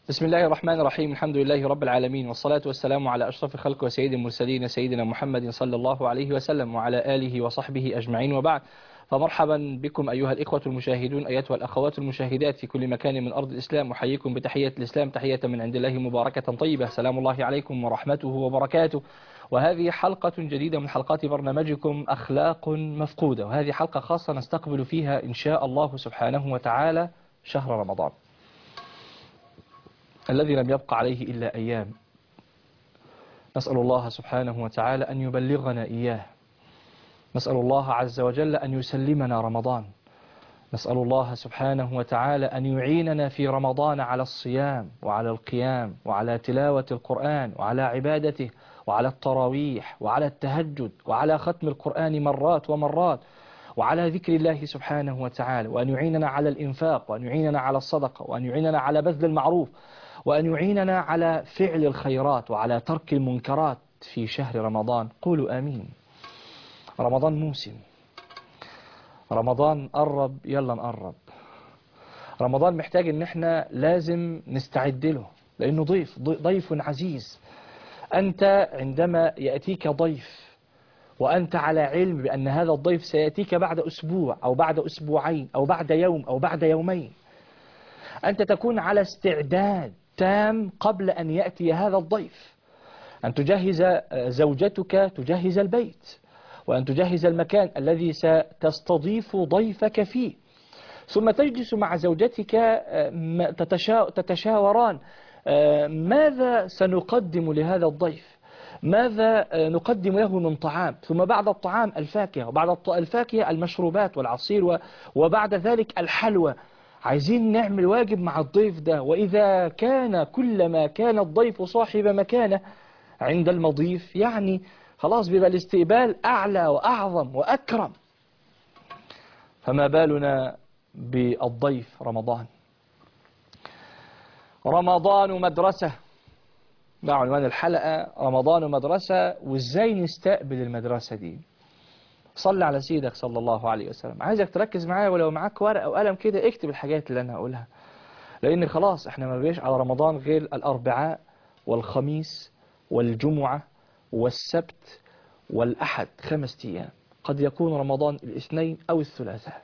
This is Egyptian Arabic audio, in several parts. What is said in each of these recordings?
بسم الله الرحمن الرحيم الحمد لله رب العالمين والصلاة والسلام على أشرف الخلق وسيد المرسلين سيدنا محمد صلى الله عليه وسلم وعلى آله وصحبه أجمعين وبعد فمرحبا بكم أيها الإخوة المشاهدون أيتها الأخوات المشاهدات في كل مكان من أرض الإسلام أحييكم بتحية الإسلام تحية من عند الله مباركة طيبة سلام الله عليكم ورحمته وبركاته وهذه حلقة جديدة من حلقات برنامجكم أخلاق مفقودة وهذه حلقة خاصة نستقبل فيها إن شاء الله سبحانه وتعالى شهر رمضان الذي لم يبق عليه إلا أيام نسأل الله سبحانه وتعالى أن يبلغنا إياه نسأل الله عز وجل أن يسلمنا رمضان نسأل الله سبحانه وتعالى أن يعيننا في رمضان على الصيام وعلى القيام وعلى تلاوة القرآن وعلى عبادته وعلى التراويح وعلى التهجد وعلى ختم القرآن مرات ومرات وعلى ذكر الله سبحانه وتعالى وأن يعيننا على الإنفاق وأن يعيننا على الصدقة وأن يعيننا على بذل المعروف وأن يعيننا على فعل الخيرات وعلى ترك المنكرات في شهر رمضان قولوا آمين رمضان موسم رمضان قرب يلا نقرب رمضان محتاج ان احنا لازم نستعد له لانه ضيف ضيف عزيز انت عندما يأتيك ضيف وانت على علم بان هذا الضيف سيأتيك بعد اسبوع او بعد اسبوعين او بعد يوم او بعد يومين انت تكون على استعداد تام قبل ان يأتي هذا الضيف ان تجهز زوجتك تجهز البيت وأن تجهز المكان الذي ستستضيف ضيفك فيه ثم تجلس مع زوجتك تتشاوران ماذا سنقدم لهذا الضيف ماذا نقدم له من طعام ثم بعد الطعام الفاكهة وبعد الفاكهة المشروبات والعصير وبعد ذلك الحلوى عايزين نعمل واجب مع الضيف ده وإذا كان كلما كان الضيف صاحب مكانه عند المضيف يعني خلاص بيبقى الاستقبال أعلى وأعظم وأكرم فما بالنا بالضيف رمضان رمضان مدرسة ده عنوان الحلقة رمضان مدرسة وازاي نستقبل المدرسة دي صل على سيدك صلى الله عليه وسلم عايزك تركز معايا ولو معاك ورقة وقلم كده اكتب الحاجات اللي انا هقولها لان خلاص احنا ما بيش على رمضان غير الاربعاء والخميس والجمعة والسبت والأحد خمس أيام قد يكون رمضان الاثنين أو الثلاثاء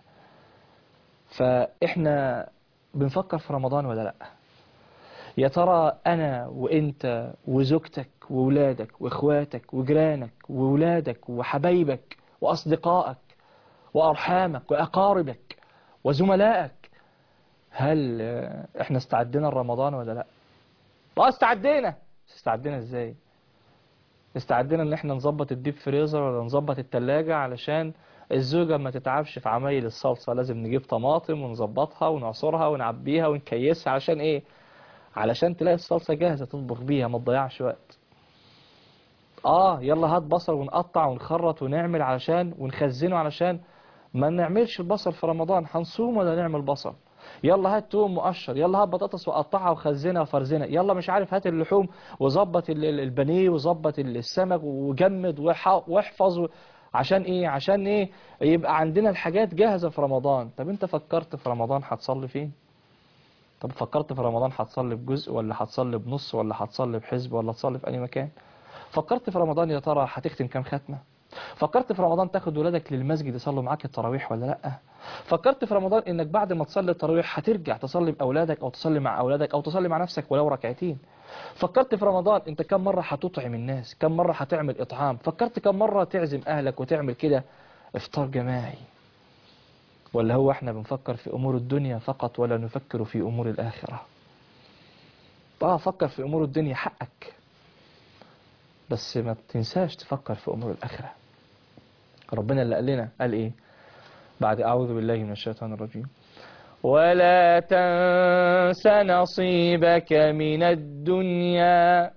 فإحنا بنفكر في رمضان ولا لأ يا ترى أنا وإنت وزوجتك وولادك وإخواتك وجيرانك وولادك وحبايبك وأصدقائك وأرحامك وأقاربك وزملائك هل إحنا استعدنا لرمضان ولا لأ؟ اه استعدينا استعدينا إزاي؟ استعدنا ان احنا نظبط الديب فريزر ولا نظبط التلاجة علشان الزوجة ما تتعبش في عمايل الصلصة لازم نجيب طماطم ونظبطها ونعصرها ونعبيها ونكيسها علشان ايه علشان تلاقي الصلصة جاهزة تطبخ بيها ما تضيعش وقت اه يلا هات بصل ونقطع ونخرط ونعمل علشان ونخزنه علشان ما نعملش البصل في رمضان هنصوم ولا نعمل بصل يلا هات توم مقشر يلا هات بطاطس وقطعها وخزنها وفرزنها يلا مش عارف هات اللحوم وظبط البانيه وظبط السمك وجمد واحفظ عشان ايه عشان ايه يبقى عندنا الحاجات جاهزة في رمضان طب انت فكرت في رمضان هتصلي فين طب فكرت في رمضان هتصلي بجزء ولا هتصلي بنص ولا هتصلي بحزب ولا هتصلي في اي مكان فكرت في رمضان يا ترى هتختم كام ختمه فكرت في رمضان تاخد ولادك للمسجد يصلوا معاك التراويح ولا لا فكرت في رمضان انك بعد ما تصلي التراويح هترجع تصلي باولادك او تصلي مع اولادك او تصلي مع نفسك ولو ركعتين فكرت في رمضان انت كم مرة هتطعم الناس كم مرة هتعمل اطعام فكرت كم مرة تعزم اهلك وتعمل كده افطار جماعي ولا هو احنا بنفكر في امور الدنيا فقط ولا نفكر في امور الاخرة اه فكر في امور الدنيا حقك بس ما تنساش تفكر في امور الاخره ربنا اللي قال لنا قال ايه بعد اعوذ بالله من الشيطان الرجيم ولا تنس نصيبك من الدنيا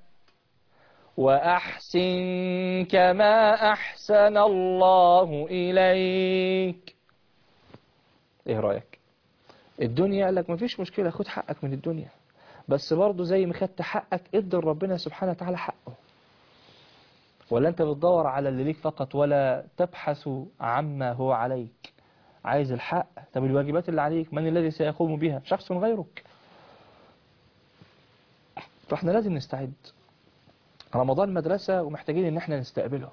وأحسن كما أحسن الله إليك إيه رأيك الدنيا قال لك مفيش مشكلة خد حقك من الدنيا بس برضه زي ما خدت حقك ادي ربنا سبحانه وتعالى حقه ولا انت بتدور على اللي ليك فقط ولا تبحث عما هو عليك عايز الحق طب الواجبات اللي عليك من الذي سيقوم بها شخص غيرك فاحنا لازم نستعد رمضان مدرسة ومحتاجين ان احنا نستقبله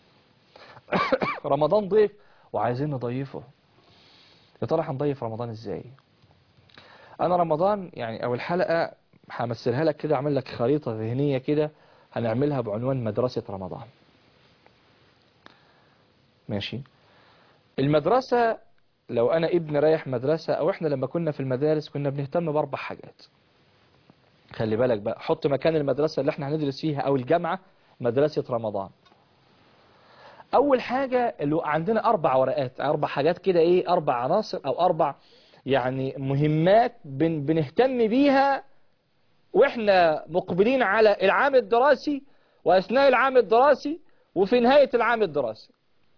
رمضان ضيف وعايزين نضيفه يا ترى هنضيف رمضان ازاي انا رمضان يعني اول حلقة همثلها لك كده اعمل لك خريطة ذهنية كده هنعملها بعنوان مدرسة رمضان ماشي المدرسة لو انا ابن رايح مدرسة او احنا لما كنا في المدارس كنا بنهتم باربع حاجات خلي بالك بقى حط مكان المدرسة اللي احنا هندرس فيها او الجامعة مدرسة رمضان اول حاجة اللي عندنا اربع ورقات اربع حاجات كده ايه اربع عناصر او اربع يعني مهمات بن بنهتم بيها واحنا مقبلين على العام الدراسي واثناء العام الدراسي وفي نهاية العام الدراسي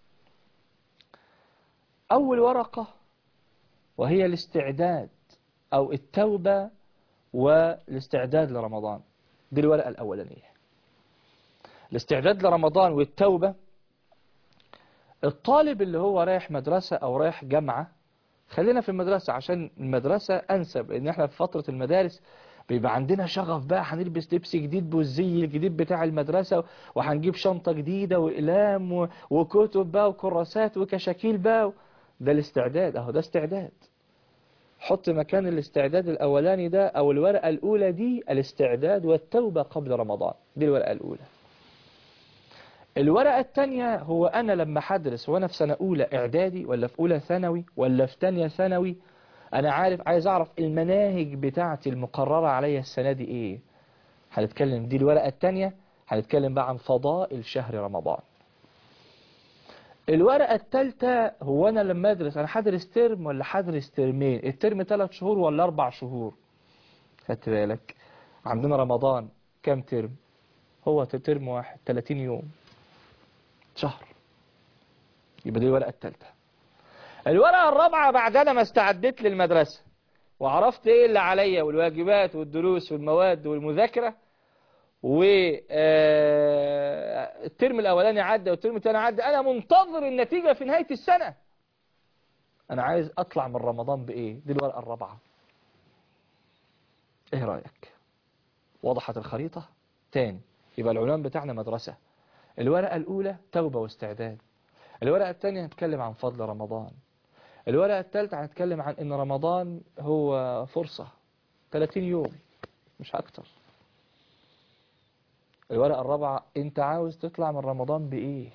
اول ورقة وهي الاستعداد او التوبة والاستعداد لرمضان دي الورقة الاولانية الاستعداد لرمضان والتوبة الطالب اللي هو رايح مدرسة او رايح جامعة خلينا في المدرسة عشان المدرسة انسب ان احنا في فترة المدارس بيبقى عندنا شغف بقى هنلبس لبس جديد بالزي الجديد بتاع المدرسة وهنجيب شنطة جديدة وإقلام و- وكتب بقى وكراسات وكشاكيل بقى ده الاستعداد اهو ده استعداد حط مكان الاستعداد الأولاني ده أو الورقة الأولى دي الاستعداد والتوبة قبل رمضان دي الورقة الأولى الورقة الثانية هو أنا لما حدرس وأنا في سنة أولى إعدادي ولا في أولى ثانوي ولا في تانية ثانوي أنا عارف عايز أعرف المناهج بتاعتي المقررة عليا السنة دي إيه هنتكلم دي الورقة الثانية هنتكلم بقى عن فضائل شهر رمضان الورقة الثالثة هو أنا لما أدرس أنا هدرس ترم ولا هدرس ترمين الترم ثلاث شهور ولا أربع شهور خدت بالك عندنا رمضان كام ترم هو ترم واحد 30 يوم شهر يبقى دي الورقة الثالثة الورقة الرابعة بعد أنا ما استعدت للمدرسة وعرفت إيه اللي عليا والواجبات والدروس والمواد والمذاكرة والترم الأولاني عدى والترم الثاني عدى أنا منتظر النتيجة في نهاية السنة أنا عايز أطلع من رمضان بإيه دي الورقة الرابعة إيه رأيك وضحت الخريطة تاني يبقى العنوان بتاعنا مدرسة الورقة الأولى توبة واستعداد الورقة الثانية هنتكلم عن فضل رمضان الورقة الثالثة هنتكلم عن ان رمضان هو فرصة 30 يوم مش اكتر الورقة الرابعة انت عاوز تطلع من رمضان بايه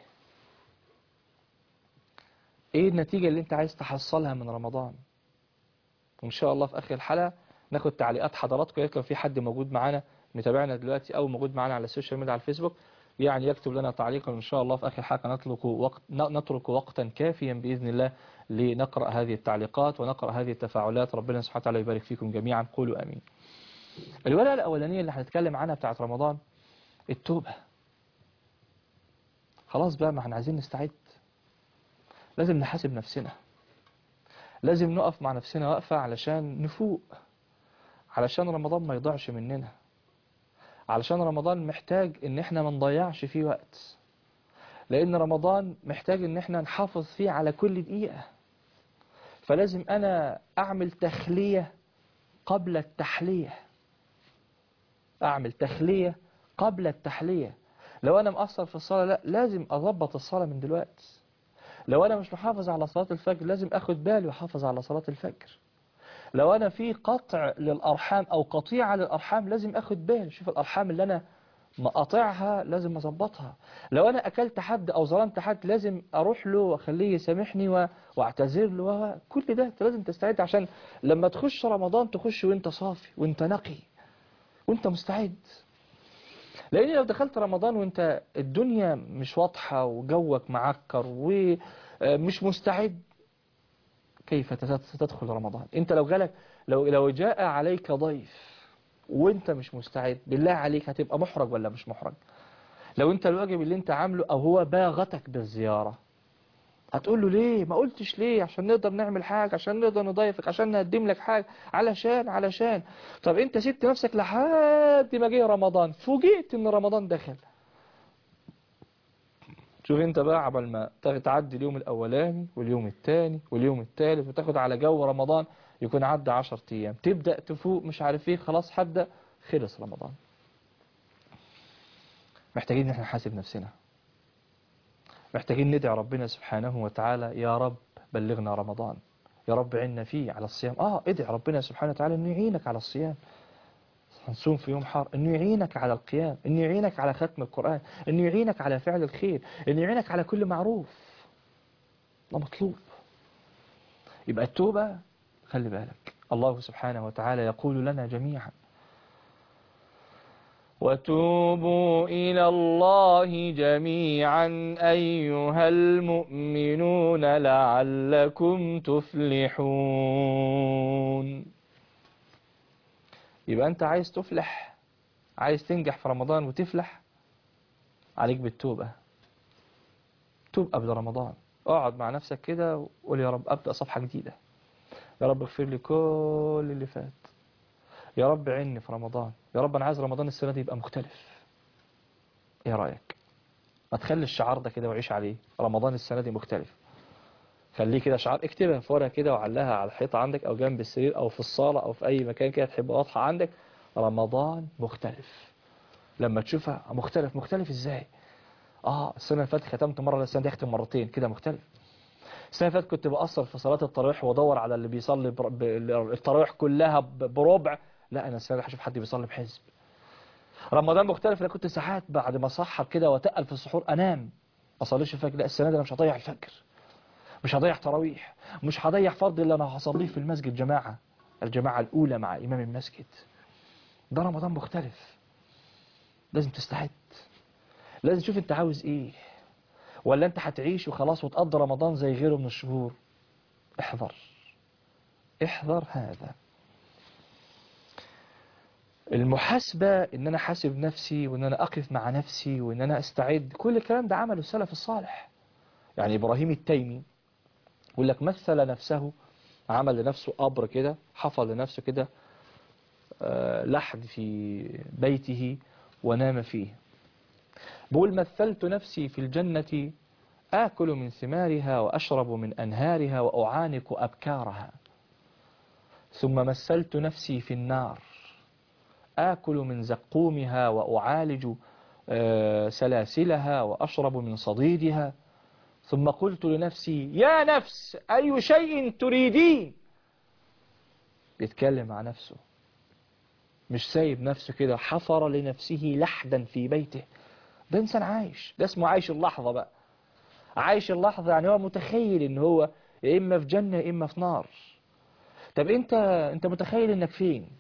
ايه النتيجة اللي انت عايز تحصلها من رمضان وان شاء الله في اخر الحلقة ناخد تعليقات حضراتكم يا لو في حد موجود معانا متابعنا دلوقتي او موجود معانا على السوشيال ميديا على الفيسبوك يعني يكتب لنا تعليقا ان شاء الله في اخر حلقة نترك وقت نترك وقتا كافيا باذن الله لنقرأ هذه التعليقات ونقرأ هذه التفاعلات ربنا سبحانه وتعالى يبارك فيكم جميعا قولوا امين الورقة الاولانية اللي هنتكلم عنها بتاعت رمضان التوبة خلاص بقى ما احنا عايزين نستعد لازم نحاسب نفسنا لازم نقف مع نفسنا وقفة علشان نفوق علشان رمضان ما يضيعش مننا علشان رمضان محتاج ان احنا ما نضيعش فيه وقت لان رمضان محتاج ان احنا نحافظ فيه على كل دقيقة فلازم انا اعمل تخلية قبل التحلية اعمل تخلية قبل التحلية لو انا مقصر في الصلاة لا لازم اضبط الصلاة من دلوقتي لو انا مش محافظ على صلاة الفجر لازم اخد بالي واحافظ على صلاة الفجر لو انا في قطع للارحام او قطيعة للارحام لازم اخد بالي شوف الارحام اللي انا مقاطعها لازم اظبطها لو انا اكلت حد او ظلمت حد لازم اروح له واخليه يسامحني و... واعتذر له كل ده انت لازم تستعد عشان لما تخش رمضان تخش وانت صافي وانت نقي وانت مستعد لان لو دخلت رمضان وانت الدنيا مش واضحة وجوك معكر ومش مستعد كيف ستدخل رمضان انت لو جالك لو لو جاء عليك ضيف وانت مش مستعد بالله عليك هتبقى محرج ولا مش محرج لو انت الواجب اللي انت عامله او هو باغتك بالزيارة هتقول له ليه ما قلتش ليه عشان نقدر نعمل حاجة عشان نقدر نضيفك عشان نقدم لك حاجة علشان علشان طب انت سبت نفسك لحد ما جه رمضان فوجئت ان رمضان دخل شوف انت بقى عبال ما تعدي اليوم الاولاني واليوم الثاني واليوم الثالث وتاخد على جو رمضان يكون عدى 10 ايام تبدأ تفوق مش عارف ايه خلاص هبدأ خلص رمضان محتاجين ان احنا نحاسب نفسنا محتاجين ندعي ربنا سبحانه وتعالى يا رب بلغنا رمضان يا رب عنا فيه على الصيام اه ادعي ربنا سبحانه وتعالى انه يعينك على الصيام هنصوم في يوم حار انه يعينك على القيام انه يعينك على ختم القرآن انه يعينك على فعل الخير انه يعينك على كل معروف ده مطلوب يبقى التوبة خلي بالك الله سبحانه وتعالى يقول لنا جميعا وتوبوا إلى الله جميعا أيها المؤمنون لعلكم تفلحون يبقى أنت عايز تفلح عايز تنجح في رمضان وتفلح عليك بالتوبة توب قبل رمضان اقعد مع نفسك كده وقول يا رب أبدأ صفحة جديدة يا رب اغفر لي كل اللي فات يا رب عيني في رمضان يا رب أنا عايز رمضان السنة دي يبقى مختلف ايه رأيك ما تخلي الشعار ده كده وعيش عليه رمضان السنة دي مختلف خليه كده شعار اكتبها في ورقة كده وعلقها على الحيطة عندك أو جنب السرير أو في الصالة أو في أي مكان كده تحب واضحة عندك رمضان مختلف لما تشوفها مختلف مختلف ازاي اه السنة اللي فاتت ختمت مرة السنة دي اختم مرتين كده مختلف السنة اللي فاتت كنت بأثر في صلاة التراويح وادور على اللي بيصلي بر- ب- التراويح كلها ب- بربع لا انا السنة دي هشوف حد بيصلي بحزب رمضان مختلف انا كنت ساعات بعد ما اصحى كده واتقل في السحور انام ما اصليش الفجر لا السنة دي انا مش هضيع الفجر مش هضيع تراويح مش هضيع فرض اللي انا هصليه في المسجد جماعة الجماعة الأولى مع إمام المسجد ده رمضان مختلف لازم تستعد لازم تشوف انت عاوز ايه ولا انت هتعيش وخلاص وتقضي رمضان زي غيره من الشهور احذر احذر هذا المحاسبة ان انا حاسب نفسي وان انا اقف مع نفسي وان انا استعد كل الكلام ده عمله السلف الصالح يعني ابراهيم التيمي يقول لك مثل نفسه عمل لنفسه قبر كده حفر لنفسه كده آه، لحد في بيته ونام فيه بقول مثلت نفسي في الجنة آكل من ثمارها وأشرب من أنهارها وأعانق أبكارها ثم مثلت نفسي في النار آكل من زقومها وأعالج آه، سلاسلها وأشرب من صديدها ثم قلت لنفسي يا نفس أي شيء تريدين بيتكلم مع نفسه مش سايب نفسه كده حفر لنفسه لحدا في بيته ده إنسان عايش ده اسمه عايش اللحظة بقى عايش اللحظة يعني هو متخيل إن هو يا إما في جنة يا إما في نار طب أنت أنت متخيل إنك فين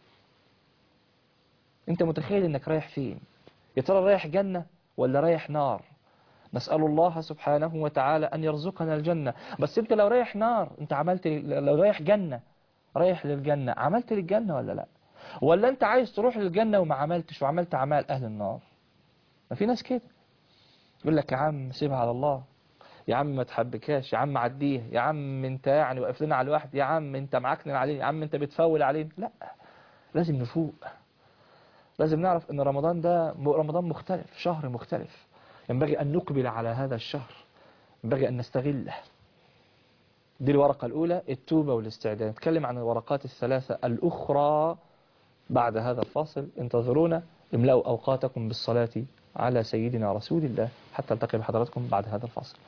أنت متخيل إنك رايح فين يا ترى رايح جنة ولا رايح نار نسأل الله سبحانه وتعالى أن يرزقنا الجنة بس أنت لو رايح نار أنت عملت لو رايح جنة رايح للجنة عملت للجنة ولا لا ولا أنت عايز تروح للجنة وما عملتش وعملت أعمال أهل النار ما في ناس كده يقول لك يا عم سيبها على الله يا عم ما تحبكاش يا عم عديه يا عم انت يعني واقف لنا على الواحد يا عم انت معكنن عليه يا عم انت بتفول علينا لا لازم نفوق لازم نعرف ان رمضان ده رمضان مختلف شهر مختلف ينبغي ان نقبل على هذا الشهر ينبغي ان نستغله دي الورقة الأولى التوبة والاستعداد نتكلم عن الورقات الثلاثة الأخرى بعد هذا الفاصل انتظرونا املأوا أوقاتكم بالصلاة على سيدنا رسول الله حتى التقي بحضراتكم بعد هذا الفاصل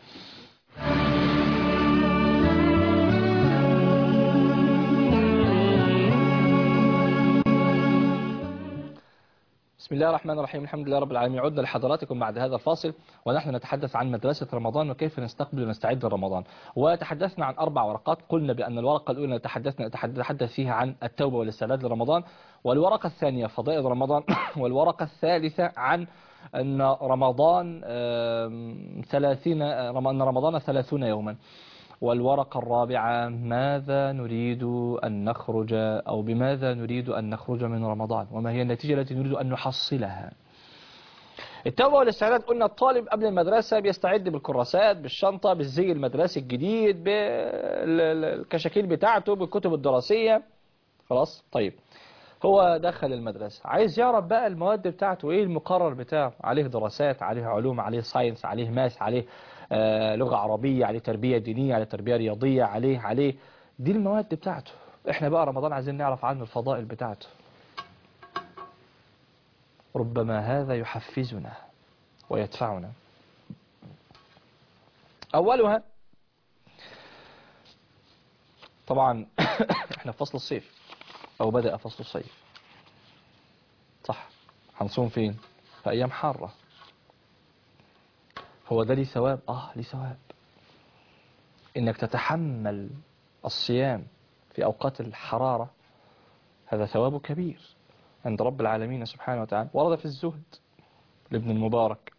بسم الله الرحمن الرحيم الحمد لله رب العالمين عدنا لحضراتكم بعد هذا الفاصل ونحن نتحدث عن مدرسة رمضان وكيف نستقبل ونستعد لرمضان وتحدثنا عن أربع ورقات قلنا بأن الورقة الأولى تحدثنا نتحدث فيها عن التوبة والاستعداد لرمضان والورقة الثانية فضائل رمضان والورقة الثالثة عن أن رمضان آم، ثلاثين آم، أن رمضان ثلاثون يوما والورقة الرابعة ماذا نريد أن نخرج أو بماذا نريد أن نخرج من رمضان وما هي النتيجة التي نريد أن نحصلها التوبة والاستعداد قلنا الطالب قبل المدرسة بيستعد بالكراسات بالشنطة بالزي المدرسي الجديد بالكشاكيل بتاعته بالكتب الدراسية خلاص طيب هو دخل المدرسة عايز يعرف بقى المواد بتاعته ايه المقرر بتاعه عليه دراسات عليه علوم عليه ساينس عليه ماس عليه آه لغة عربية عليه تربية دينية عليه تربية رياضية عليه عليه دي المواد بتاعته احنا بقى رمضان عايزين نعرف عنه الفضائل بتاعته ربما هذا يحفزنا ويدفعنا أولها طبعا احنا في فصل الصيف أو بدأ فصل الصيف صح هنصوم فين في أيام حارة هو ده ليه ثواب آه ليه ثواب إنك تتحمل الصيام في أوقات الحرارة هذا ثواب كبير عند رب العالمين سبحانه وتعالى ورد في الزهد لابن المبارك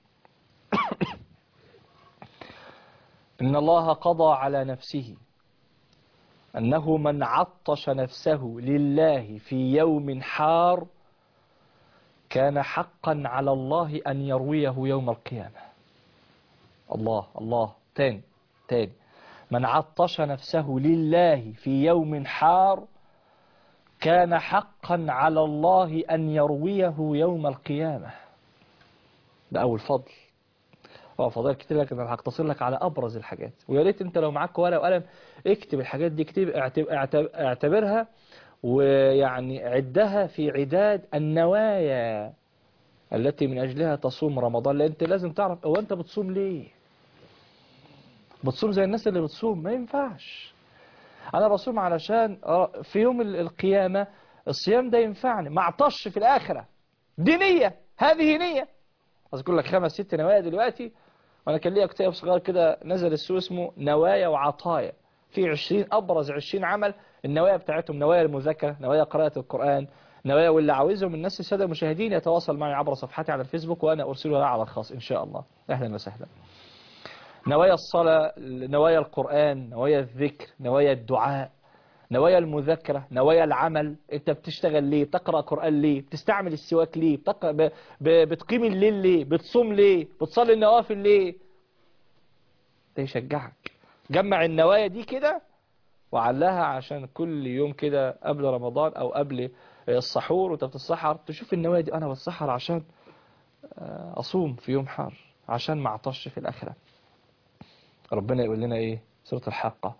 إن الله قضى على نفسه أنه من عطش نفسه لله في يوم حار كان حقا على الله أن يرويه يوم القيامة الله الله تاني تاني من عطش نفسه لله في يوم حار كان حقا على الله أن يرويه يوم القيامة ده أول فضل اه فضائل كتير لكن انا هقتصر لك على ابرز الحاجات ويا ريت انت لو معاك ورقه وقلم اكتب الحاجات دي اكتب اعتب اعتب اعتبرها ويعني عدها في عداد النوايا التي من اجلها تصوم رمضان لان انت لازم تعرف هو انت بتصوم ليه بتصوم زي الناس اللي بتصوم ما ينفعش انا بصوم علشان في يوم القيامه الصيام ده ينفعني ما اعطش في الاخره دي نيه هذه نيه اذكر لك خمس ست نوايا دلوقتي وانا كان ليا كتاب صغير كده نزل السوق اسمه نوايا وعطايا في 20 ابرز 20 عمل النوايا بتاعتهم نوايا المذاكره نوايا قراءه القران نوايا واللي عاوزهم الناس الساده المشاهدين يتواصل معي عبر صفحتي على الفيسبوك وانا ارسله لها على الخاص ان شاء الله اهلا وسهلا نوايا الصلاه نوايا القران نوايا الذكر نوايا الدعاء نوايا المذاكرة نوايا العمل انت بتشتغل ليه بتقرأ قرآن ليه بتستعمل السواك ليه بتقرأ ب... ب... بتقيم الليل ليه بتصوم ليه بتصلي النوافل ليه ده يشجعك جمع النوايا دي كده وعلها عشان كل يوم كده قبل رمضان او قبل السحور وانت بتتسحر تشوف النوايا دي انا بتسحر عشان اصوم في يوم حار عشان ما اعطش في الاخره ربنا يقول لنا ايه سوره الحاقه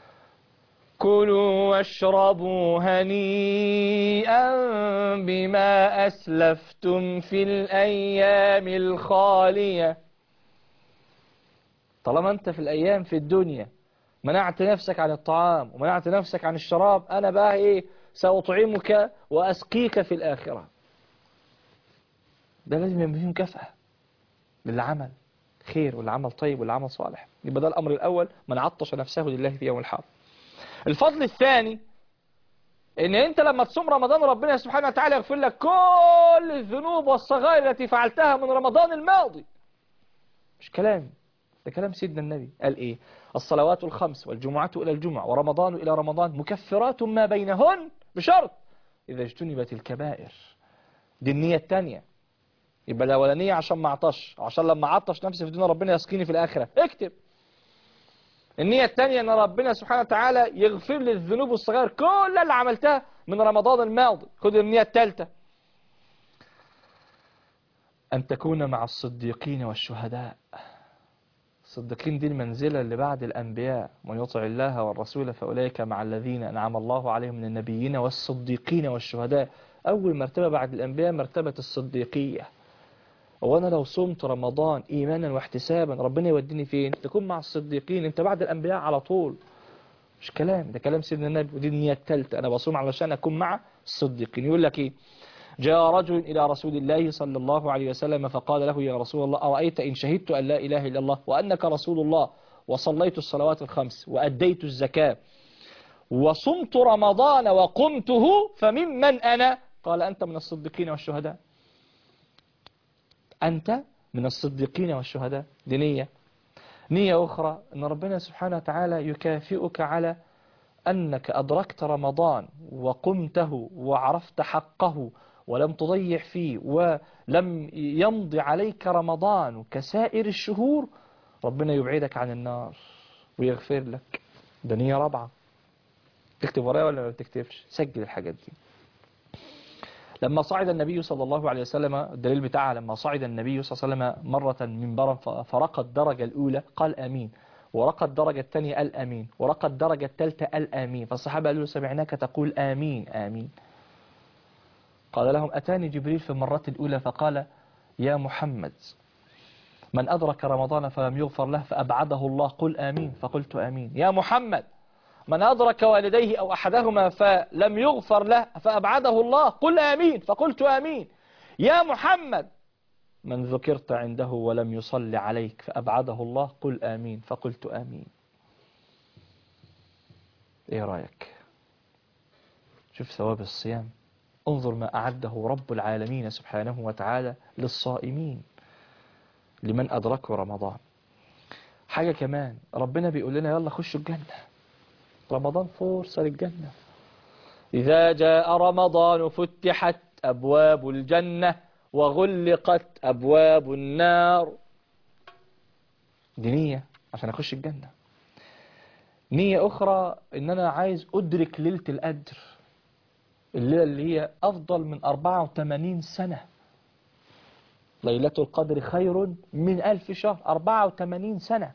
كلوا واشربوا هنيئا بما أسلفتم في الأيام الخالية طالما أنت في الأيام في الدنيا منعت نفسك عن الطعام ومنعت نفسك عن الشراب أنا بقى إيه سأطعمك وأسقيك في الآخرة ده لازم يبقى فيه مكافأة للعمل خير والعمل طيب والعمل صالح يبقى ده الأمر الأول من عطش نفسه لله في يوم الحرب الفضل الثاني ان انت لما تصوم رمضان ربنا سبحانه وتعالى يغفر لك كل الذنوب والصغائر التي فعلتها من رمضان الماضي مش كلام ده كلام سيدنا النبي قال ايه الصلوات الخمس والجمعة الى الجمعة ورمضان الى رمضان مكفرات ما بينهن بشرط اذا اجتنبت الكبائر دي النية الثانية يبقى الاولانية عشان ما عطش عشان لما عطش نفسي في الدنيا ربنا يسقيني في الاخرة اكتب النية الثانية ان ربنا سبحانه وتعالى يغفر لي الذنوب والصغائر كل اللي عملتها من رمضان الماضي خد النية الثالثة أن تكون مع الصديقين والشهداء الصديقين دي المنزلة اللي بعد الأنبياء من يطع الله والرسول فأولئك مع الذين أنعم الله عليهم من النبيين والصديقين والشهداء أول مرتبة بعد الأنبياء مرتبة الصديقية وانا لو صمت رمضان ايمانا واحتسابا ربنا يوديني فين تكون مع الصديقين انت بعد الانبياء على طول مش كلام ده كلام سيدنا النبي ودي النية الثالثة انا بصوم علشان اكون مع الصديقين يقول لك ايه جاء رجل إلى رسول الله صلى الله عليه وسلم فقال له يا رسول الله أرأيت إن شهدت أن لا إله إلا الله وأنك رسول الله وصليت الصلوات الخمس وأديت الزكاة وصمت رمضان وقمته فممن أنا قال أنت من الصديقين والشهداء أنت من الصديقين والشهداء دي نية نية أخرى أن ربنا سبحانه وتعالى يكافئك على أنك أدركت رمضان وقمته وعرفت حقه ولم تضيع فيه ولم يمضي عليك رمضان كسائر الشهور ربنا يبعدك عن النار ويغفر لك ده نية رابعة تكتب ورايا ولا ما بتكتبش سجل الحاجات دي لما صعد النبي صلى الله عليه وسلم الدليل بتاعها لما صعد النبي صلى الله عليه وسلم مرة منبرا فرقى الدرجة الأولى قال آمين ورقى الدرجة الثانية قال آمين ورقى الدرجة الثالثة قال آمين فالصحابة قالوا سمعناك تقول آمين آمين قال لهم أتاني جبريل في المرة الأولى فقال يا محمد من أدرك رمضان فلم يغفر له فأبعده الله قل آمين فقلت آمين يا محمد من أدرك والديه أو أحدهما فلم يغفر له فأبعده الله قل آمين فقلت آمين يا محمد من ذكرت عنده ولم يصل عليك فأبعده الله قل آمين فقلت آمين إيه رأيك شوف ثواب الصيام انظر ما أعده رب العالمين سبحانه وتعالى للصائمين لمن أدركوا رمضان حاجة كمان ربنا بيقول لنا يلا خشوا الجنة رمضان فرصة للجنة إذا جاء رمضان فتحت أبواب الجنة وغلقت أبواب النار دي نية عشان أخش الجنة نية أخرى إن أنا عايز أدرك ليلة القدر الليلة اللي هي أفضل من 84 سنة ليلة القدر خير من ألف شهر 84 سنة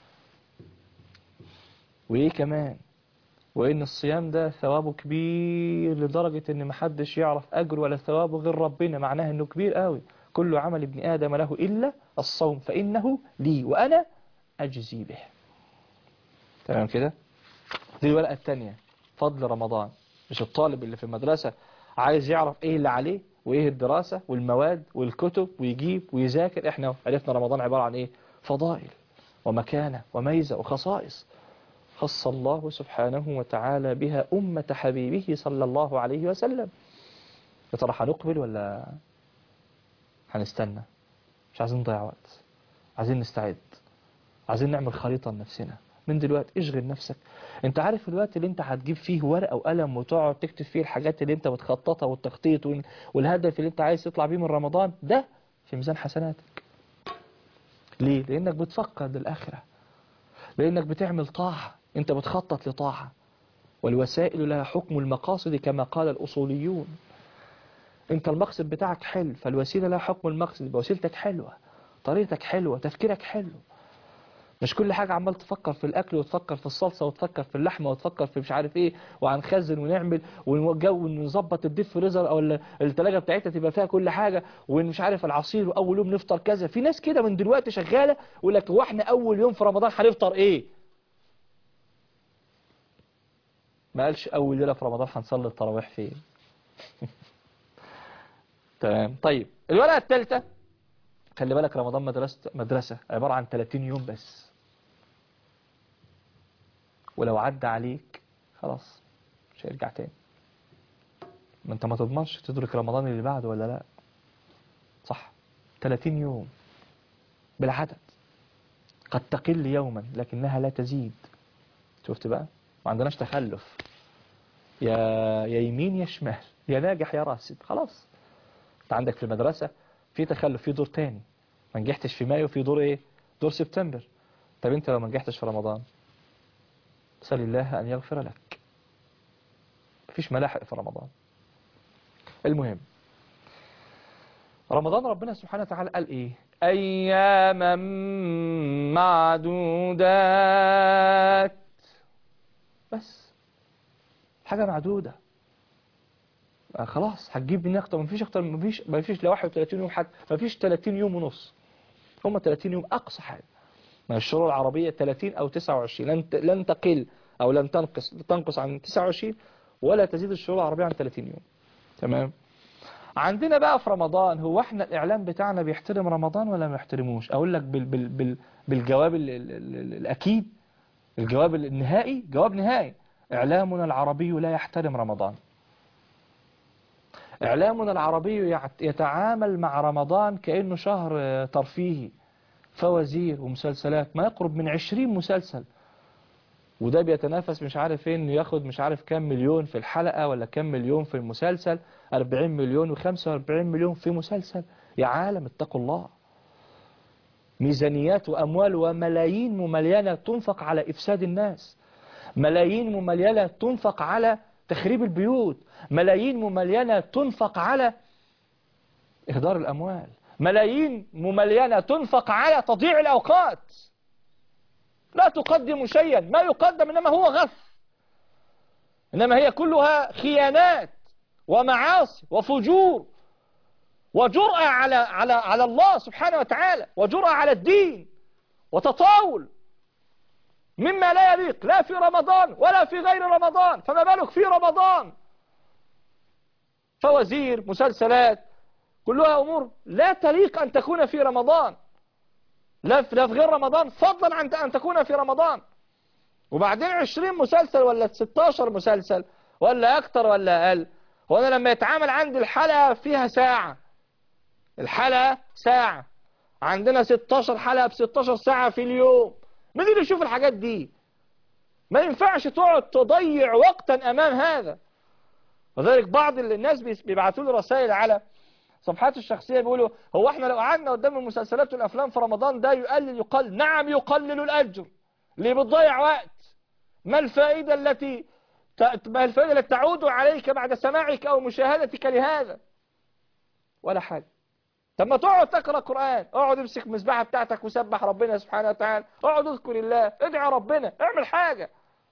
وإيه كمان وإن الصيام ده ثوابه كبير لدرجة إن محدش يعرف أجر ولا ثوابه غير ربنا معناه إنه كبير قوي كل عمل ابن آدم له إلا الصوم فإنه لي وأنا أجزي به تمام كده دي الورقة التانية فضل رمضان مش الطالب اللي في المدرسة عايز يعرف ايه اللي عليه وايه الدراسة والمواد والكتب ويجيب ويذاكر احنا عرفنا رمضان عبارة عن ايه فضائل ومكانة وميزة وخصائص خص الله سبحانه وتعالى بها أمة حبيبه صلى الله عليه وسلم يا ترى هنقبل ولا هنستنى مش عايزين نضيع وقت عايزين نستعد عايزين نعمل خريطة لنفسنا من دلوقتي اشغل نفسك انت عارف الوقت اللي انت هتجيب فيه ورقة وقلم وتقعد تكتب فيه الحاجات اللي انت بتخططها والتخطيط وال- والهدف اللي انت عايز تطلع بيه من رمضان ده في ميزان حسناتك ليه؟ لانك بتفكر للآخرة لانك بتعمل طاعة انت بتخطط لطاعة والوسائل لها حكم المقاصد كما قال الأصوليون انت المقصد بتاعك حلو فالوسيلة لها حكم المقصد يبقى وسيلتك حلوة طريقتك حلوة تفكيرك حلو مش كل حاجة عمال تفكر في الأكل وتفكر في الصلصة وتفكر في اللحمة وتفكر في مش عارف إيه وهنخزن ونعمل ونجو ونظبط الديب فريزر أو ال- التلاجة بتاعتها تبقى فيها كل حاجة ومش عارف العصير وأول يوم نفطر كذا في ناس كده من دلوقتي شغالة يقول لك هو إحنا أول يوم في رمضان هنفطر إيه؟ ما قالش أول ليلة في رمضان هنصلي التراويح فين؟ تمام طيب الورقة الثالثة خلي بالك رمضان مدرسة مدرسة عبارة عن 30 يوم بس ولو عدى عليك خلاص مش هيرجع تاني ما انت ما تضمنش تدرك رمضان اللي بعده ولا لا صح 30 يوم بالعدد قد تقل يوما لكنها لا تزيد شفت بقى ما عندناش تخلف يا يا يمين يا شمال يا ناجح يا راسب خلاص انت عندك في المدرسة في تخلف في دور تاني ما نجحتش في مايو في دور ايه دور سبتمبر طب انت لو ما نجحتش في رمضان سل الله ان يغفر لك مفيش ملاحق في رمضان المهم رمضان ربنا سبحانه وتعالى قال ايه اياما معدودات بس حاجة معدودة آه خلاص هتجيب منين اكتر مفيش اكتر مفيش مفيش لا 31 يوم حتى مفيش 30 يوم ونص هم 30 يوم اقصى حاجه ما الشهور العربيه 30 او 29 لن ت- لن تقل او لن تنقص تنقص عن 29 ولا تزيد الشهور العربيه عن 30 يوم تمام عندنا بقى في رمضان هو احنا الاعلام بتاعنا بيحترم رمضان ولا ما يحترموش اقول لك بال بال بال بالجواب ال ال ال الاكيد الجواب النهائي جواب نهائي اعلامنا العربي لا يحترم رمضان إعلامنا العربي يعت- يتعامل مع رمضان كأنه شهر آه، ترفيهي فوازير ومسلسلات ما يقرب من عشرين مسلسل وده بيتنافس مش عارف ايه انه ياخد مش عارف كام مليون في الحلقة ولا كام مليون في المسلسل 40 مليون و45 مليون في مسلسل يا عالم اتقوا الله ميزانيات وأموال وملايين مملينة تنفق على إفساد الناس ملايين مملينة تنفق على تخريب البيوت ملايين مملينة تنفق على إهدار الأموال ملايين مملينة تنفق على تضييع الأوقات لا تقدم شيئا ما يقدم إنما هو غث إنما هي كلها خيانات ومعاصي وفجور وجرأة على على على الله سبحانه وتعالى وجرأة على الدين وتطاول مما لا يليق لا في رمضان ولا في غير رمضان فما بالك في رمضان فوزير مسلسلات كلها أمور لا تليق أن تكون في رمضان لا في لا في غير رمضان فضلا عن أن تكون في رمضان وبعدين 20 مسلسل ولا 16 مسلسل ولا أكتر ولا أقل هو أنا لما يتعامل عندي الحلقة فيها ساعة الحلقة ساعة عندنا 16 حلقة ب 16 ساعة في اليوم مين اللي يشوف الحاجات دي ما ينفعش تقعد تضيع وقتا أمام هذا وذلك بعض الناس بيبعتوا لي رسائل على صفحات الشخصية بيقولوا هو احنا لو قعدنا قدام المسلسلات والأفلام في رمضان ده يقلل يقل نعم يقلل الأجر ليه بتضيع وقت ما الفائدة التي ما الفائدة التي تعود عليك بعد سماعك أو مشاهدتك لهذا ولا حاجة طب ما تقعد تقرأ قرآن اقعد امسك المسبحة بتاعتك وسبح ربنا سبحانه وتعالى اقعد اذكر الله ادعي ربنا اعمل حاجة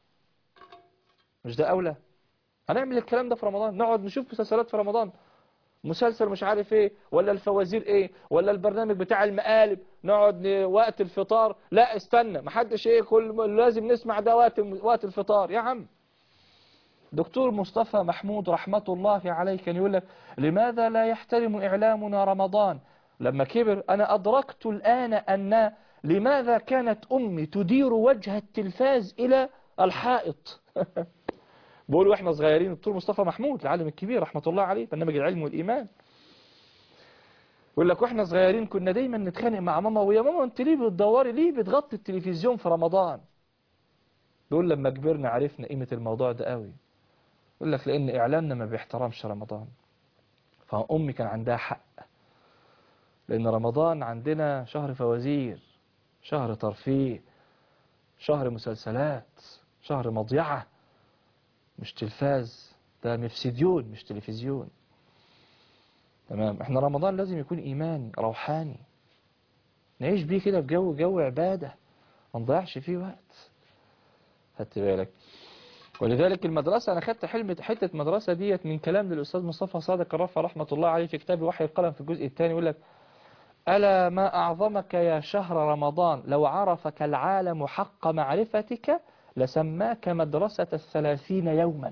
مش ده أولى هنعمل الكلام ده في رمضان نقعد نشوف مسلسلات في رمضان مسلسل مش عارف ايه ولا الفوازير ايه ولا البرنامج بتاع المقالب نقعد وقت الفطار لا استنى محدش ايه كل لازم نسمع ده وقت وقت الفطار يا عم دكتور مصطفى محمود رحمة الله عليه كان يقول لك لماذا لا يحترم إعلامنا رمضان لما كبر أنا أدركت الآن أن لماذا كانت أمي تدير وجه التلفاز إلى الحائط بقولوا احنا صغيرين الدكتور مصطفى محمود العالم الكبير رحمة الله عليه برنامج العلم والإيمان يقول لك واحنا صغيرين كنا دايما نتخانق مع ماما ويا ماما انت ليه بتدوري ليه بتغطي التلفزيون في رمضان بيقول لما كبرنا عرفنا قيمة الموضوع ده قوي يقول لك لأن إعلامنا ما بيحترمش رمضان فأمي كان عندها حق لأن رمضان عندنا شهر فوازير شهر ترفيه شهر مسلسلات شهر مضيعة مش تلفاز ده مفسديون مش تلفزيون تمام احنا رمضان لازم يكون ايماني روحاني نعيش بيه كده في جو جو عبادة ما نضيعش فيه وقت خدت بالك ولذلك المدرسة أنا خدت حلمة حتة مدرسة ديت من كلام للأستاذ مصطفى صادق الرفع رحمة الله عليه في كتاب وحي القلم في الجزء الثاني يقول لك ألا ما أعظمك يا شهر رمضان لو عرفك العالم حق معرفتك لسماك مدرسة الثلاثين يوما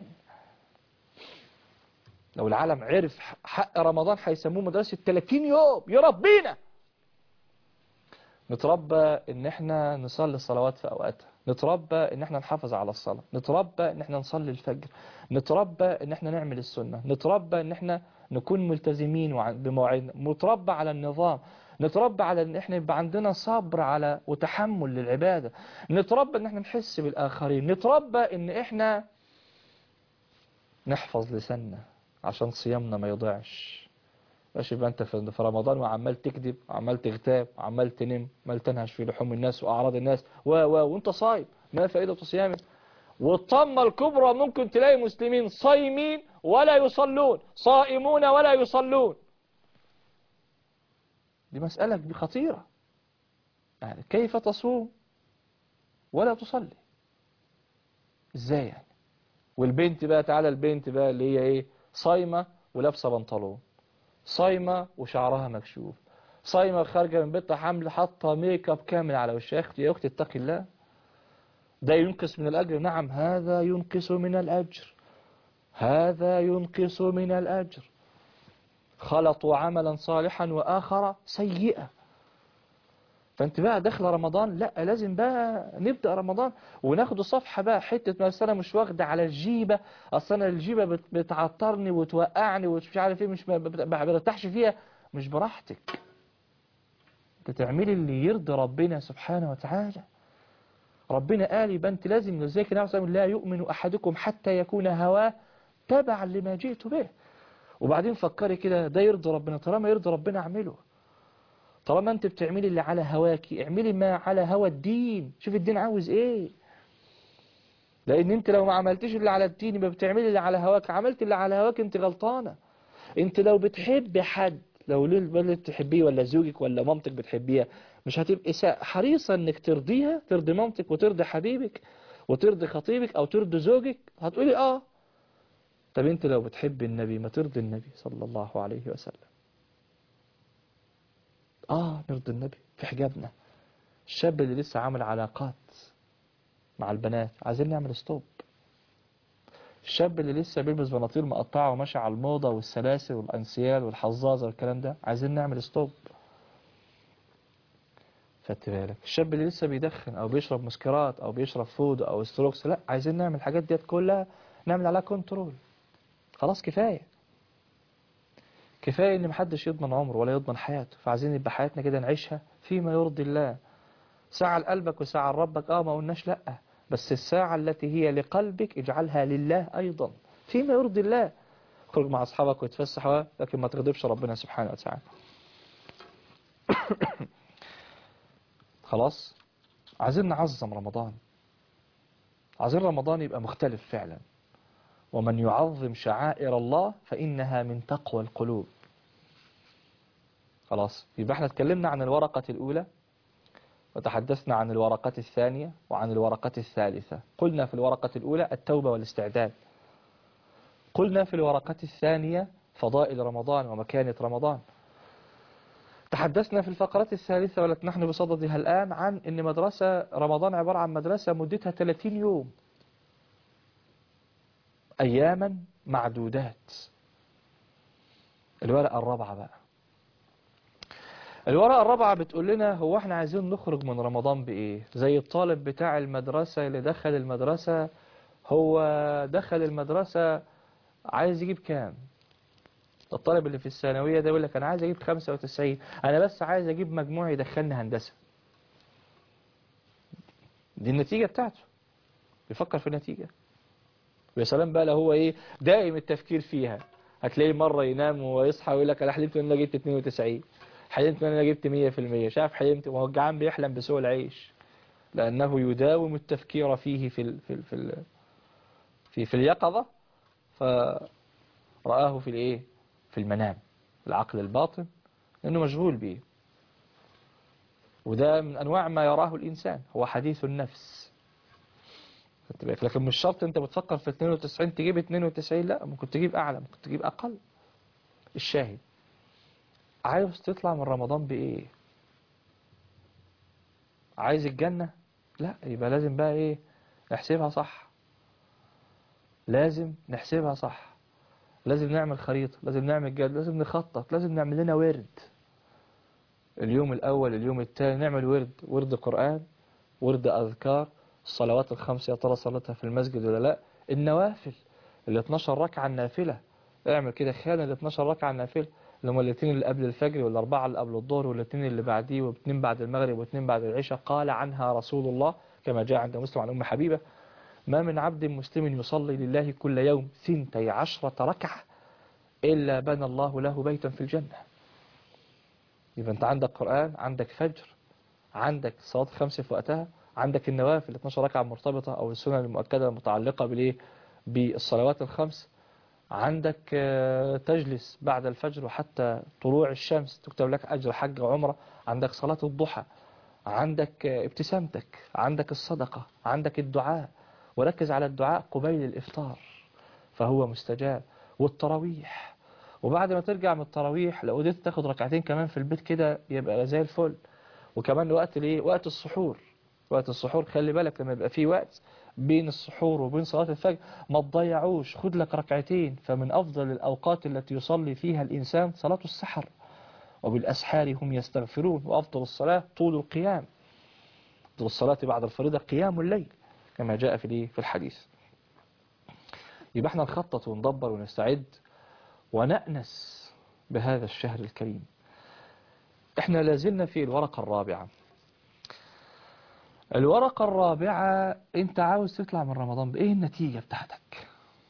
لو العالم عرف حق رمضان هيسموه مدرسة 30 يوم يربينا نتربى ان احنا نصلي الصلوات في اوقاتها نتربى ان احنا نحافظ على الصلاة نتربى ان احنا نصلي الفجر نتربى ان احنا نعمل السنة نتربى ان احنا نكون ملتزمين بمواعيدنا نتربى على النظام نتربى على ان احنا يبقى عندنا صبر على وتحمل للعبادة نتربى ان احنا نحس بالاخرين نتربى ان احنا نحفظ لساننا عشان صيامنا ما يضيعش باش يبقى انت في رمضان وعمال تكذب وعمال تغتاب وعمال تنم عمال تنهش في لحوم الناس واعراض الناس و و وانت صايم ما فائدة صيامك والطمة الكبرى ممكن تلاقي مسلمين صايمين ولا يصلون صائمون ولا يصلون دي مسألة خطيرة يعني كيف تصوم ولا تصلي ازاي يعني والبنت بقى تعالى البنت بقى اللي هي ايه صايمة ولابسة بنطلون صايمة وشعرها مكشوف صايمة خارجة من بيتها حمل حاطة ميك اب كامل على وشها يا اختي يا اختي اتقي الله ده ينقص من الأجر نعم هذا ينقص من الأجر هذا ينقص من الأجر خلطوا عملا صالحا وآخر سيئا فانت بقى داخل رمضان لا لازم بقى نبدأ رمضان وناخد صفحة بقى حتة مثلا مش واخدة على الجيبة اصل انا الجيبة بت- بتعطرني وتوقعني ومش عارف ايه مش ما بت- ما برتاحش فيها مش براحتك انت تعملي اللي يرضي ربنا سبحانه وتعالى ربنا قال يبقى انت لازم زي كده مثلا لا يؤمن احدكم حتى يكون هواه تبعا لما جئت به وبعدين فكري كده ده يرضي ربنا طالما يرضي ربنا اعمله طالما انت بتعملي اللي على هواكي اعملي ما على هوى الدين شوف الدين عاوز ايه لان انت لو ما عملتيش اللي على الدين يبقى بتعملي اللي على هواك عملت اللي على هواك انت غلطانة انت لو بتحبي حد لو اللي بتحبيه ولا زوجك ولا مامتك بتحبيها مش هتبقي سا- حريصة انك ترضيها ترضي مامتك وترضي حبيبك وترضي خطيبك او ترضي زوجك هتقولي اه طب انت لو بتحب النبي ما ترضي النبي صلى الله عليه وسلم اه نرضي النبي في حجابنا الشاب اللي لسه عامل علاقات مع البنات عايزين نعمل ستوب الشاب اللي لسه بيلبس بناطيل مقطعه وماشي على الموضة والسلاسل والأنسيال والحظاظة والكلام ده عايزين نعمل ستوب خدت بالك الشاب اللي لسه بيدخن او بيشرب مسكرات او بيشرب فود او ستروكس لا عايزين نعمل الحاجات ديت كلها نعمل عليها كنترول خلاص كفايه كفايه ان محدش يضمن عمره ولا يضمن حياته فعايزين يبقى حياتنا كده نعيشها فيما يرضي الله ساعة لقلبك وساعة لربك اه ما قلناش لا بس الساعة التي هي لقلبك اجعلها لله ايضا فيما يرضي الله خرج مع اصحابك وتفسح لكن ما تغضبش ربنا سبحانه وتعالى خلاص عايزين نعظم رمضان عايزين رمضان يبقى مختلف فعلا ومن يعظم شعائر الله فإنها من تقوى القلوب خلاص يبقى احنا اتكلمنا عن الورقة الأولى وتحدثنا عن الورقة الثانية وعن الورقة الثالثة قلنا في الورقة الأولى التوبة والاستعداد قلنا في الورقة الثانية فضائل رمضان ومكانة رمضان تحدثنا في الفقرات الثالثة والتي نحن بصددها الآن عن أن مدرسة رمضان عبارة عن مدرسة مدتها 30 يوم أياما معدودات الورقة الرابعة بقى الورقة الرابعة بتقول لنا هو احنا عايزين نخرج من رمضان بإيه زي الطالب بتاع المدرسة اللي دخل المدرسة هو دخل المدرسة عايز يجيب كام الطالب اللي في الثانوية ده يقول لك أنا عايز أجيب 95 أنا بس عايز أجيب مجموع يدخلني هندسة دي النتيجة بتاعته بيفكر في النتيجة ويا سلام بقى لو هو إيه دائم التفكير فيها هتلاقيه مرة ينام ويصحى ويقول لك أنا حلمت إن أنا جبت 92 حلمت إن أنا جبت 100% شاف حلمت وهو الجعان بيحلم بسوء العيش لأنه يداوم التفكير فيه في ال في ال في ال في, في اليقظة فرآه في الإيه في المنام العقل الباطن لأنه مشغول به وده من أنواع ما يراه الإنسان هو حديث النفس لكن مش شرط أنت بتفكر في 92 تجيب 92 لا ممكن تجيب أعلى ممكن تجيب أقل الشاهد عايز تطلع من رمضان بإيه عايز الجنة لا يبقى لازم بقى إيه نحسبها صح لازم نحسبها صح لازم نعمل خريطة لازم نعمل جد لازم نخطط لازم نعمل لنا ورد اليوم الأول اليوم الثاني نعمل ورد ورد قرآن ورد أذكار الصلوات الخمس يا ترى صلاتها في المسجد ولا لا النوافل ال 12 ركعة النافلة اعمل كده خيال ال 12 ركعة النافلة اللي هم الاثنين اللي قبل الفجر والأربعة اللي قبل الظهر والاثنين اللي بعديه واثنين بعد المغرب واثنين بعد العشاء قال عنها رسول الله كما جاء عند مسلم عن أم حبيبة ما من عبد مسلم يصلي لله كل يوم ثنتي عشرة ركعة إلا بنى الله له بيتا في الجنة يبقى أنت عندك قرآن عندك فجر عندك صلاة الخمس في وقتها عندك النوافل 12 ركعة مرتبطة أو السنن المؤكدة المتعلقة بالإيه بالصلوات الخمس عندك تجلس بعد الفجر وحتى طلوع الشمس تكتب لك أجر حج وعمرة عندك صلاة الضحى عندك ابتسامتك عندك الصدقة عندك الدعاء وركز على الدعاء قبيل الإفطار فهو مستجاب والتراويح وبعد ما ترجع من التراويح لو قدرت تاخد ركعتين كمان في البيت كده يبقى زي الفل وكمان وقت الايه وقت السحور وقت السحور خلي بالك لما يبقى في وقت بين السحور وبين صلاة الفجر ما تضيعوش خد لك ركعتين فمن أفضل الأوقات التي يصلي فيها الإنسان صلاة السحر وبالأسحار هم يستغفرون وأفضل الصلاة طول القيام أفضل الصلاة بعد الفريضة قيام الليل كما جاء في في الحديث يبقى احنا نخطط وندبر ونستعد ونأنس بهذا الشهر الكريم احنا لازلنا في الورقة الرابعة الورقة الرابعة انت عاوز تطلع من رمضان بايه النتيجة بتاعتك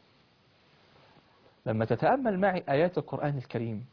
لما تتأمل معي آيات القرآن الكريم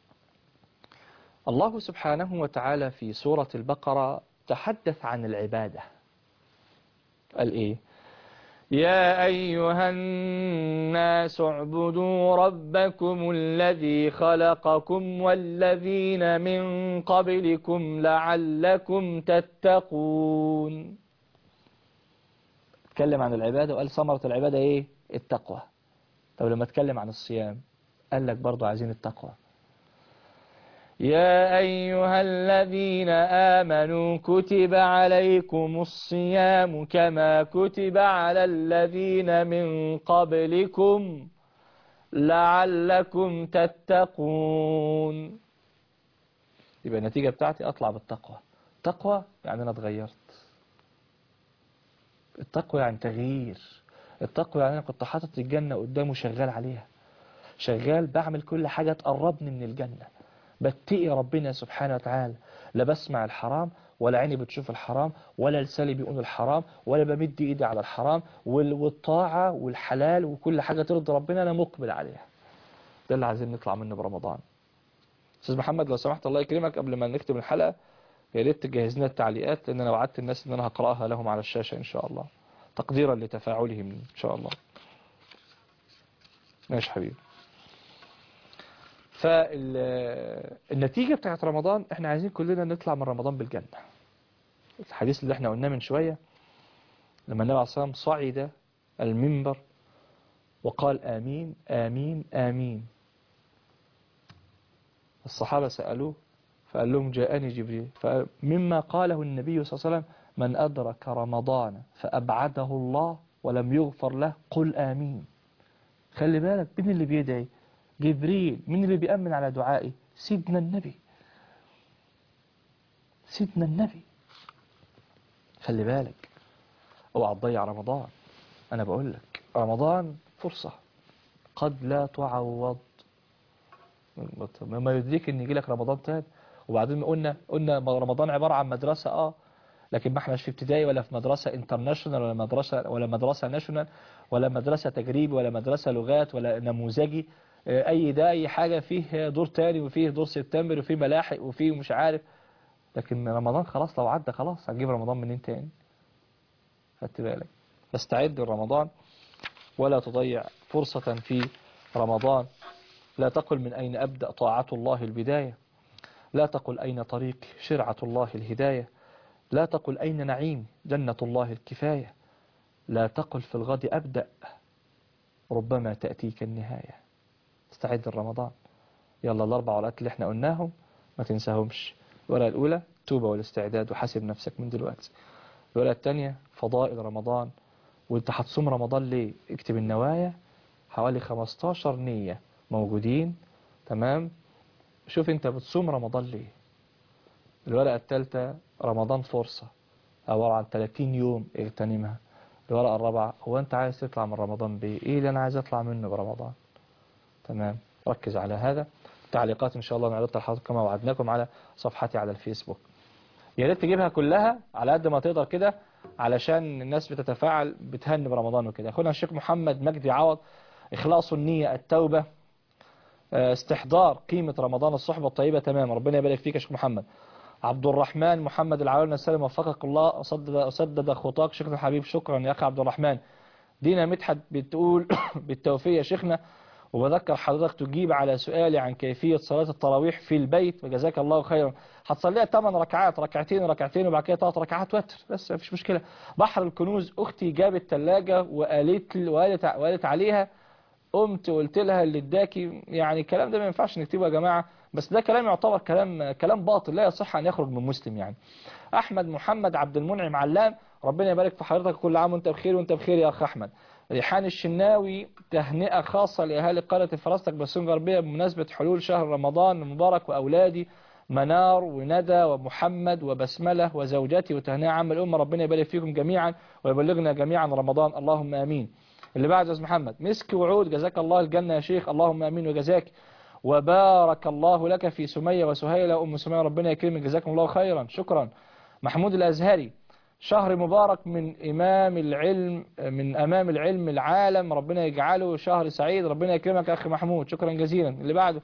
الله سبحانه وتعالى في سورة البقرة تحدث عن العبادة قال ايه يا أيها الناس اعبدوا ربكم الذي خلقكم والذين من قبلكم لعلكم تتقون اتكلم عن العبادة وقال ثمرة العبادة ايه التقوى طب لما اتكلم عن الصيام قال لك برضو عايزين التقوى يا أيها الذين آمنوا كتب عليكم الصيام كما كتب على الذين من قبلكم لعلكم تتقون يبقى النتيجة بتاعتي أطلع بالتقوى تقوى يعني أنا اتغيرت التقوى يعني تغيير التقوى يعني أنا كنت حاطط الجنة قدامه شغال عليها شغال بعمل كل حاجة تقربني من الجنة بتقي ربنا سبحانه وتعالى لا بسمع الحرام ولا عيني بتشوف الحرام ولا لساني بيقول الحرام ولا بمد ايدي على الحرام وال- والطاعة والحلال وكل حاجة ترضي ربنا انا مقبل عليها ده اللي عايزين نطلع منه برمضان استاذ محمد لو سمحت الله يكرمك قبل ما نختم الحلقة يا ريت تجهز لنا التعليقات لان انا وعدت الناس ان انا هقراها لهم على الشاشة ان شاء الله تقديرا لتفاعلهم ان شاء الله ماشي حبيبي فالنتيجة بتاعت رمضان احنا عايزين كلنا نطلع من رمضان بالجنة الحديث اللي احنا قلناه من شوية لما النبي عليه الصلاة والسلام صعد المنبر وقال آمين آمين آمين الصحابة سألوه فقال لهم جاءني جبريل فمما قاله النبي صلى الله عليه وسلم من أدرك رمضان فأبعده الله ولم يغفر له قل آمين خلي بالك مين اللي بيدعي جبريل مين اللي بيأمن على دعائي سيدنا النبي سيدنا النبي خلي بالك اوعى تضيع رمضان انا بقول لك رمضان فرصة قد لا تعوض ما يدريك ان يجي لك رمضان تاني وبعدين قلنا قلنا رمضان عبارة عن مدرسة اه لكن ما احناش في ابتدائي ولا في مدرسة انترناشونال ولا مدرسة ولا مدرسة ناشونال ولا مدرسة تجريبي ولا مدرسة لغات ولا نموذجي اه، اي ده اي حاجة فيه دور تاني وفيه دور سبتمبر وفيه ملاحق وفيه مش عارف لكن رمضان خلاص لو عدى خلاص هتجيب رمضان منين تاني خدت بالك فاستعد لرمضان ولا تضيع فرصة في رمضان لا تقل من أين أبدأ طاعة الله البداية لا تقل أين طريق شرعة الله الهداية لا تقل أين نعيم جنة الله الكفاية لا تقل في الغد أبدأ ربما تأتيك النهاية استعد لرمضان يلا الأربع ورقات اللي احنا قلناهم ما تنساهمش الورقة الأولى توبة والاستعداد وحاسب نفسك من دلوقتي الورقة الثانية فضائل رمضان وانت هتصوم رمضان ليه اكتب النوايا حوالي 15 نية موجودين تمام شوف انت بتصوم رمضان ليه الورقة الثالثة رمضان فرصة عبارة عن 30 يوم اغتنمها الورقة الرابعة هو انت عايز تطلع من رمضان بايه ايه اللي انا عايز اطلع منه برمضان تمام ركز على هذا تعليقات ان شاء الله نعرضها لحضرتك كما وعدناكم على صفحتي على الفيسبوك يا ريت تجيبها كلها على قد ما تقدر كده علشان الناس بتتفاعل بتهني برمضان وكده اخونا الشيخ محمد مجدي عوض اخلاص النية التوبة آه، استحضار قيمة رمضان الصحبة الطيبة تمام ربنا يبارك فيك يا شيخ محمد عبد الرحمن محمد العوالي السلام وفقك الله أسدد, أسدد خطاك شيخنا الحبيب شكرا يا أخي عبد الرحمن دينا مدحت بتقول بالتوفيق يا شيخنا وبذكر حضرتك تجيب على سؤالي عن كيفية صلاة التراويح في البيت وجزاك الله خيرا هتصليها 8 ركعات ركعتين ركعتين وبعد كده 3 ركعات وتر بس مفيش مشكلة بحر الكنوز أختي جابت ثلاجة وقالت وقالت وقالت عليها قمت وقلت لها اللي اداكي يعني الكلام ده ما ينفعش نكتبه يا جماعة بس ده كلام يعتبر كلام كلام باطل لا يصح أن يخرج من مسلم يعني أحمد محمد عبد المنعم علام ربنا يبارك في حضرتك كل عام وانت بخير وانت بخير يا أخ أحمد ريحان الشناوي تهنئة خاصة لأهالي قرية فرستك بسون غربية بمناسبة حلول شهر رمضان المبارك وأولادي منار وندى ومحمد وبسملة وزوجتي وتهنئة عام الأمة ربنا يبارك فيكم جميعا ويبلغنا جميعا رمضان اللهم آمين اللي بعد أستاذ محمد مسك وعود جزاك الله الجنة يا شيخ اللهم آمين وجزاك وبارك الله لك في سمية وسهيلة أم سمية ربنا يكرمك جزاكم الله خيرا شكرا محمود الأزهري شهر مبارك من إمام العلم من أمام العلم العالم ربنا يجعله شهر سعيد ربنا يكرمك أخي محمود شكرا جزيلا اللي بعده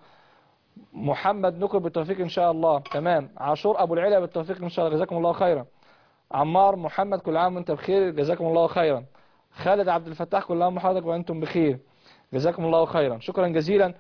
محمد نكر بالتوفيق إن شاء الله تمام عاشور أبو العلا بالتوفيق إن شاء الله جزاكم الله خيرا عمار محمد كل عام وانت بخير جزاكم الله خيرا خالد عبد الفتاح كل عام وحضرتك وانتم بخير جزاكم الله خيرا شكرا جزيلا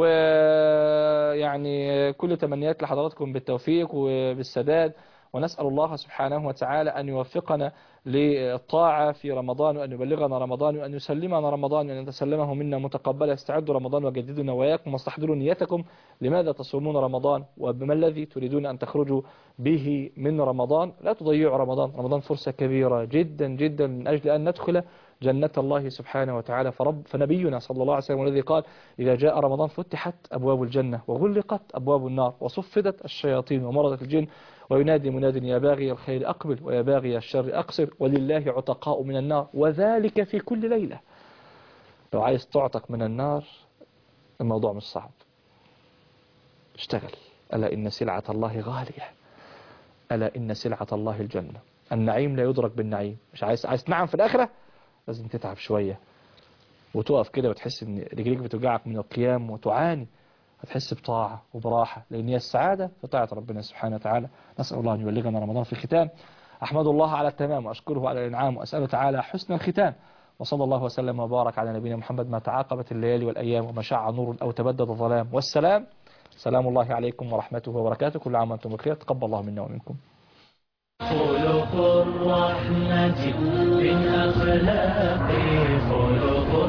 ويعني كل تمنيات لحضراتكم بالتوفيق وبالسداد ونسأل الله سبحانه وتعالى أن يوفقنا للطاعة في رمضان وأن يبلغنا رمضان وأن يسلمنا رمضان وأن يتسلمه منا متقبلا استعدوا رمضان وجددوا وإياكم واستحضروا نيتكم لماذا تصومون رمضان وبما الذي تريدون أن تخرجوا به من رمضان لا تضيعوا رمضان رمضان فرصة كبيرة جدا جدا من أجل أن ندخل جنة الله سبحانه وتعالى فرب فنبينا صلى الله عليه وسلم الذي قال إذا جاء رمضان فتحت أبواب الجنة وغلقت أبواب النار وصفدت الشياطين ومرضت الجن وينادي مناد يا باغي الخير أقبل ويا باغي الشر أقصر ولله عتقاء من النار وذلك في كل ليلة لو عايز تعتق من النار الموضوع مش صعب اشتغل ألا إن سلعة الله غالية ألا إن سلعة الله الجنة النعيم لا يدرك بالنعيم مش عايز عايز تنعم في الآخرة لازم تتعب شوية وتقف كده وتحس ان رجليك بتوجعك من القيام وتعاني هتحس بطاعة وبراحة لأن هي السعادة في طاعة ربنا سبحانه وتعالى نسأل الله أن يبلغنا رمضان في الختام أحمد الله على التمام وأشكره على الإنعام وأسأله تعالى حسن الختام وصلى الله وسلم وبارك على نبينا محمد ما تعاقبت الليالي والأيام وما شع نور أو تبدد الظلام والسلام سلام الله عليكم ورحمته وبركاته كل عام وأنتم بخير تقبل الله منا ومنكم خلق الرحمة من أخلاقه خلق